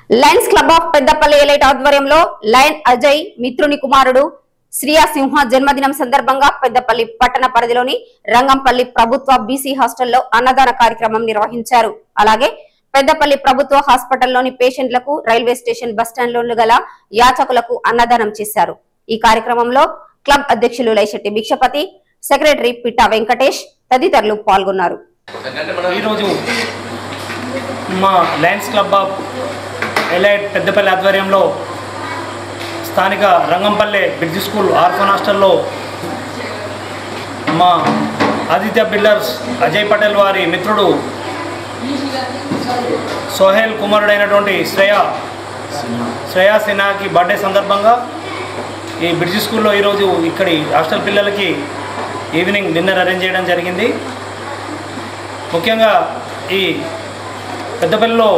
Lions Club of Peddapalli elite ఆధ్వర్యంలో Lion Ajay మిత్రుని కుమారుడు శ్రియా సింహ జన్మదినం సందర్భంగా పెద్దపల్లి పట్టణ పరిధిలోని రంగంపల్లి ప్రభుత్వ బీసీ హాస్టల్లో అన్నదాన కార్యక్రమం నిర్వహించారు అలాగే పెద్దపల్లి ప్రభుత్వ హాస్పిటల్లోని పేషెంట్లకు రైల్వే స్టేషన్ బస్టాండ్లో గల యాచకులకు అన్నదానం చేశారు ఈ కార్యక్రమంలో క్లబ్ అధ్యక్షులు లైశెట్టి భిక్షపతి సెక్రటరీ పిట్టా వెంకటేష్ తదితరులు పాల్గొన్నారు ఈరోజు మా Lions Club of elite Peddapalli ఆధ్వర్యంలో స్థానిక రంగంపల్లె బ్రిడ్జ్ స్కూల్ ఆర్ఫన్ హాస్టల్లో మా ఆదిత్య బిల్డర్స్ అజయ్ పటేల్ వారి మిత్రుడు సోహెల్ కుమారుడైనటువంటి శ్రేయ శ్రేయా సిన్హాకి బర్త్డే సందర్భంగా ఈ బ్రిడ్జ్ స్కూల్లో ఈరోజు ఇక్కడి హాస్టల్ పిల్లలకి ఈవినింగ్ డిన్నర్ అరేంజ్ చేయడం జరిగింది ముఖ్యంగా ఈ పెద్దపల్లిలో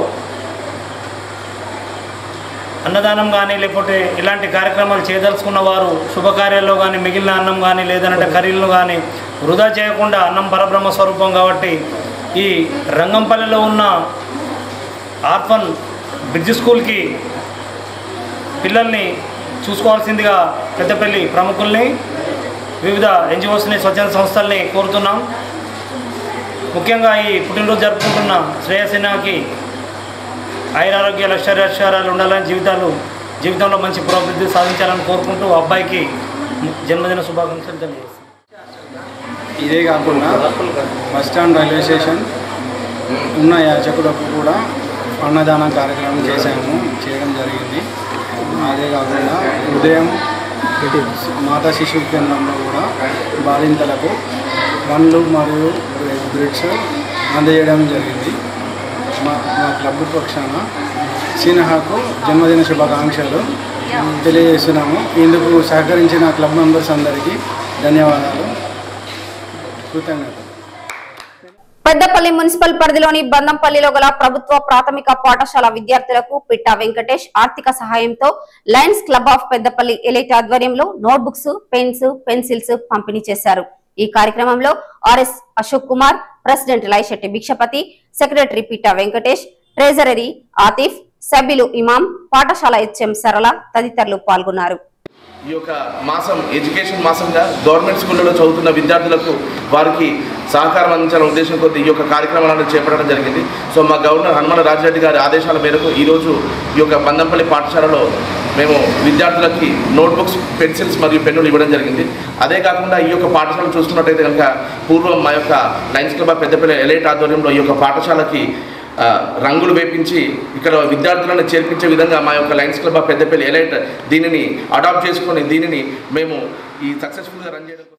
అన్నదానం కానీ లేకపోతే ఇలాంటి కార్యక్రమాలు చేయదలుచుకున్న వారు శుభకార్యాల్లో కానీ మిగిలిన అన్నం కానీ లేదంటే కర్రీలను కానీ వృధా చేయకుండా అన్నం పరబ్రహ్మ స్వరూపం కాబట్టి ఈ రంగంపల్లిలో ఉన్న ఆర్ఫన్ బ్రిడ్జ్ స్కూల్కి పిల్లల్ని చూసుకోవాల్సిందిగా పెద్దపల్లి ప్రముఖుల్ని వివిధ ఎన్జిఓస్ని స్వచ్ఛంద సంస్థల్ని కోరుతున్నాం ముఖ్యంగా ఈ పుట్టినరోజు జరుపుకుంటున్న శ్రేయసిన్హాకి ఆయురారోగ్య లక్షరాలు ఉండాలని జీవితాలు జీవితంలో మంచి పురోభివృద్ధి సాధించాలని కోరుకుంటూ అబ్బాయికి జన్మదిన శుభాకాంక్షలు తెలియజేస్తాను ఇదే కాకుండా బస్ స్టాండ్ రైల్వే స్టేషన్ ఉన్న యాచకులకు కూడా అన్నదాన కార్యక్రమం చేశాము చేయడం జరిగింది అదే కాకుండా ఉదయం మాతా శిశు కేంద్రంలో కూడా బాలింతలకు పండ్లు మరియు బ్రెడ్స్ అందజేయడం జరిగింది మా మా క్లబ్ పక్షాన సిన్హాకు జన్మదిన శుభాకాంక్షలు తెలియజేస్తున్నాము ఇందుకు సహకరించిన క్లబ్ మెంబర్స్ అందరికీ ధన్యవాదాలు కృతజ్ఞతలు పెద్దపల్లి మున్సిపల్ పరిధిలోని బందంపల్లిలో గల ప్రభుత్వ ప్రాథమిక పాఠశాల విద్యార్థులకు పిట్టా వెంకటేష్ ఆర్థిక సహాయంతో Lions Club of Peddapalli elite ఆధ్వర్యంలో నోట్బుక్స్ పెన్స్ పెన్సిల్స్ పంపిణీ చేశారు ఈ కార్యక్రమంలో RS Ashok Kumar president Laishetti Bhikshapathi secretary Pitta Venkatesh treasury Atif సభ్యులు ఇమాం పాఠశాల హెచ్ఎం సరళ తదితరులు పాల్గొన్నారు ఈ యొక్క మాసం ఎడ్యుకేషన్ మాసంగా గవర్నమెంట్ స్కూళ్ళలో చదువుతున్న విద్యార్థులకు వారికి సహకారం అందించాలనే ఉద్దేశం కొద్ది ఈ యొక్క కార్యక్రమాలను చేపట్టడం జరిగింది సో మా గవర్నర్ హనుమాన రాజిరెడ్డి గారి ఆదేశాల మేరకు ఈరోజు ఈ యొక్క బందంపల్లి పాఠశాలలో మేము విద్యార్థులకి నోట్బుక్స్ పెన్సిల్స్ మరియు పెన్నులు ఇవ్వడం జరిగింది అదే కాకుండా ఈ యొక్క పాఠశాల చూసుకున్నట్టయితే కనుక పూర్వం మా యొక్క Lions Club of Peddapalli elite ఆధ్వర్యంలో ఈ యొక్క పాఠశాలకి ఆ, రంగులు వేపించి ఇక్కడ విద్యార్థులను చేర్పించే విధంగా మా యొక్క Lions Club of Peddapalli elite దీనిని అడాప్ట్ చేసుకొని దీనిని మేము ఈ సక్సెస్ఫుల్గా రన్ చేయడం